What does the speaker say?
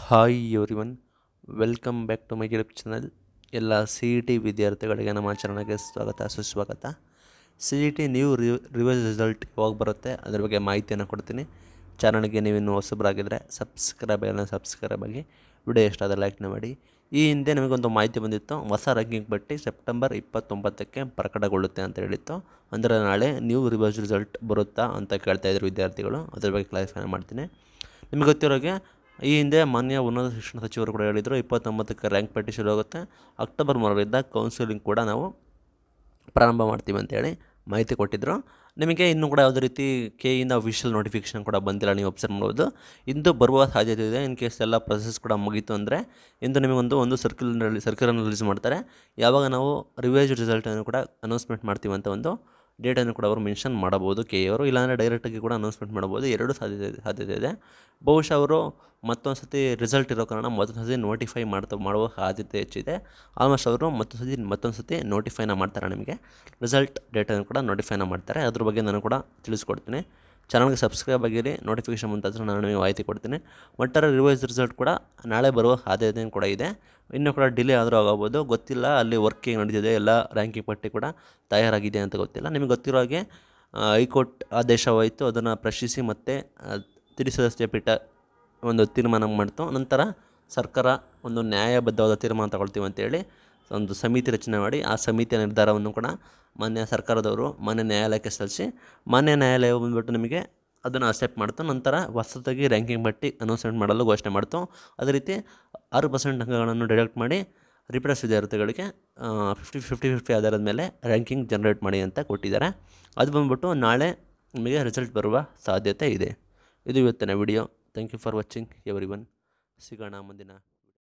hi everyone welcome back to my YouTube channel ಎಲ್ಲ C E T ವಿದ್ಯಾರ್ಥಿಗಳಿಗೆ ನಮ್ಮ ಚಾನಲ್ಗೆ ಸ್ವಾಗತ ಸುಸ್ವಾಗತ C E T new revise result ಯಾವಾಗ ಬರುತ್ತೆ ಅದ್ರ ಬಗ್ಗೆ ಮಾಹಿತಿಯನ್ನು ಕೊಡ್ತೀನಿ ಚಾನಲ್ಗೆ ನೀವಿನ್ನು ಹೊಸಬರಾಗಿದ್ದರೆ ಸಬ್ಸ್ಕ್ರೈಬ್ ಎಲ್ಲ ಸಬ್ಸ್ಕ್ರೈಬ್ ಆಗಿ ವಿಡಿಯೋ ಇಷ್ಟ ಆದರೆ ಲೈಕ್ನ ಮಾಡಿ ಈ ಹಿಂದೆ ನಮಗೊಂದು ಮಾಹಿತಿ ಬಂದಿತ್ತು ಹೊಸ ರ್ಯಾಂಕಿಂಗ್ ಪಟ್ಟಿ ಸೆಪ್ಟೆಂಬರ್ ಇಪ್ಪತ್ತೊಂಬತ್ತಕ್ಕೆ ಪ್ರಕಟಗೊಳ್ಳುತ್ತೆ ಅಂತ ಹೇಳಿತ್ತು ಅಂದರೆ ನಾಳೆ ನ್ಯೂ ರಿವೈಸ್ ರಿಸಲ್ಟ್ ಬರುತ್ತಾ ಅಂತ ಕೇಳ್ತಾ ಇದ್ರು ವಿದ್ಯಾರ್ಥಿಗಳು ಅದ್ರ ಬಗ್ಗೆ ಕ್ಲಾರಿಫೈ ಮಾಡ್ತೀನಿ ನಿಮಗೆ ಗೊತ್ತಿರೋಗೆ ಈ ಹಿಂದೆ ಮಾನ್ಯ ಉನ್ನತ ಶಿಕ್ಷಣ ಸಚಿವರು ಕೂಡ ಹೇಳಿದರು ಇಪ್ಪತ್ತೊಂಬತ್ತಕ್ಕೆ ರ್ಯಾಂಕ್ ಪಟ್ಟಿ ಶುರು ಆಗುತ್ತೆ ಅಕ್ಟೋಬರ್ ಮೂರರಿಂದ ಕೌನ್ಸಿಲಿಂಗ್ ಕೂಡ ನಾವು ಪ್ರಾರಂಭ ಮಾಡ್ತೀವಿ ಅಂತೇಳಿ ಮಾಹಿತಿ ಕೊಟ್ಟಿದ್ದರು ನಿಮಗೆ ಇನ್ನೂ ಕೂಡ ಯಾವುದೇ ರೀತಿ ಕೆ ಇಂದ ಅಫಿಷಿಯಲ್ ನೋಟಿಫಿಕೇಷನ್ ಕೂಡ ಬಂದಿಲ್ಲ ನೀವು ಅಬ್ಸರ್ವ್ ಮಾಡ್ಬೋದು ಇಂದು ಬರುವ ಸಾಧ್ಯತೆ ಇದೆ ಇನ್ ಕೇಸ್ ಎಲ್ಲ ಪ್ರೊಸೆಸ್ ಕೂಡ ಮುಗೀತು ಅಂದರೆ ಇಂದು ನಿಮಗೊಂದು ಒಂದು ಸರ್ಕ್ಯುಲರ್ ಸರ್ಕ್ಯುಲರ್ನ ರಿಲೀಸ್ ಮಾಡ್ತಾರೆ ಯಾವಾಗ ನಾವು ರಿವೈಸ್ ರಿಸಲ್ಟನ್ನು ಕೂಡ ಅನೌನ್ಸ್ಮೆಂಟ್ ಮಾಡ್ತೀವಿ ಅಂತ ಒಂದು ಡೇಟನ್ನು ಕೂಡ ಅವರು ಮೆನ್ಷನ್ ಮಾಡಬಹುದು ಕೆ ಅವರು ಇಲ್ಲಾಂದರೆ ಡೈರೆಕ್ಟಾಗಿ ಕೂಡ ಅನೌನ್ಸ್ಮೆಂಟ್ ಮಾಡ್ಬೋದು ಎರಡು ಸಾಧ್ಯತೆ ಇದೆ ಸಾಧ್ಯತೆ ಇದೆ ಬಹುಶಃ ಅವರು ಮತ್ತೊಂದು ಸತಿ ರಿಸಲ್ಟ್ ಇರೋ ಕಾರಣ ಮತ್ತೊಂದು ಸತಿ ನೋಟಿಫೈ ಮಾಡ್ತಾ ಮಾಡುವ ಸಾಧ್ಯತೆ ಹೆಚ್ಚಿದೆ ಆಲ್ಮೋಸ್ಟ್ ಅವರು ಮತ್ತೊಂದು ಸತಿ ಮತ್ತೊಂದು ಸತಿ ನೋಟಿಫೈನ ಮಾಡ್ತಾರೆ ನಿಮಗೆ ರಿಸಲ್ಟ್ ಡೇಟನ್ನು ಕೂಡ ನೋಟಿಫೈನ ಮಾಡ್ತಾರೆ ಅದ್ರ ಬಗ್ಗೆ ನಾನು ಕೂಡ ತಿಳಿಸ್ಕೊಡ್ತೀನಿ ಚಾನಲ್ಗೆ ಸಬ್ಸ್ಕ್ರೈಬ್ ಆಗಿರಿ ನೋಟಿಫಿಕೇಷನ್ ಬಂದ ತಕ್ಷಣ ನಾನು ನಿಮಗೆ ಮಾಹಿತಿ ಕೊಡ್ತೀನಿ ಒಟ್ಟಾರೆ ರಿವೈಸ್ ರಿಸಲ್ಟ್ ಕೂಡ ನಾಳೆ ಬರುವ ಸಾಧ್ಯತೆ ಕೂಡ ಇದೆ ಇನ್ನೂ ಕೂಡ ಡಿಲೇ ಆದರೂ ಆಗಬಹುದು ಗೊತ್ತಿಲ್ಲ ಅಲ್ಲಿ ವರ್ಕಿಂಗ್ ನಡೀತಿದೆ ಎಲ್ಲ ರ್ಯಾಂಕಿಂಗ್ ಪಟ್ಟಿ ಕೂಡ ತಯಾರಾಗಿದೆ ಅಂತ ಗೊತ್ತಿಲ್ಲ ನಿಮಗೆ ಗೊತ್ತಿರೋ ಹಾಗೆ ಆ, ಹೈಕೋರ್ಟ್ ಆದೇಶವಾಯಿತು ಅದನ್ನು ಪ್ರಶ್ನಿಸಿ ಮತ್ತೆ ಆ, ತ್ರಿಸದಸ್ಯ ಪೀಠ ಒಂದು ತೀರ್ಮಾನ ಮಾಡ್ತು ನಂತರ ಸರ್ಕಾರ ಒಂದು ನ್ಯಾಯಬದ್ಧವಾದ ತೀರ್ಮಾನ ತಗೊಳ್ತೀವಿ ಅಂತೇಳಿ ಒಂದು ಸಮಿತಿ ರಚನೆ ಮಾಡಿ ಆ ಸಮಿತಿಯ ನಿರ್ಧಾರವನ್ನು ಕೂಡ ಮಾನ್ಯ ಸರ್ಕಾರದವರು ಮಾನ್ಯ ನ್ಯಾಯಾಲಯಕ್ಕೆ ಸಲ್ಲಿಸಿ ಮಾನ್ಯ ನ್ಯಾಯಾಲಯ ಬಂದ್ಬಿಟ್ಟು ನಿಮಗೆ ಅದನ್ನು ಅಕ್ಸೆಪ್ಟ್ ಮಾಡ್ತು ನಂತರ ಹೊಸದಾಗಿ ರ್ಯಾಂಕಿಂಗ್ ಪಟ್ಟಿ ಅನೌನ್ಸ್ಮೆಂಟ್ ಮಾಡಲು ಘೋಷಣೆ ಮಾಡ್ತು ಅದೇ ರೀತಿ ಆರು ಪರ್ಸೆಂಟ್ ಅಂಕಗಳನ್ನು ಡಿಡಕ್ಟ್ ಮಾಡಿ ರಿಪ್ರೆಸ್ ವಿದ್ಯಾರ್ಥಿಗಳಿಗೆ ಫಿಫ್ಟಿ ಫಿಫ್ಟಿ ಫಿಫ್ಟಿ ಆಧಾರದ ಮೇಲೆ ರ್ಯಾಂಕಿಂಗ್ ಜನ್ರೇಟ್ ಮಾಡಿ ಅಂತ ಕೊಟ್ಟಿದ್ದಾರೆ ಅದು ಬಂದ್ಬಿಟ್ಟು ನಾಳೆ ನಿಮಗೆ ರಿಸಲ್ಟ್ ಬರುವ ಸಾಧ್ಯತೆ ಇದೆ ಇದು ಇವತ್ತಿನ video thank you for watching everyone ಸಿಗೋಣ ಮುಂದಿನ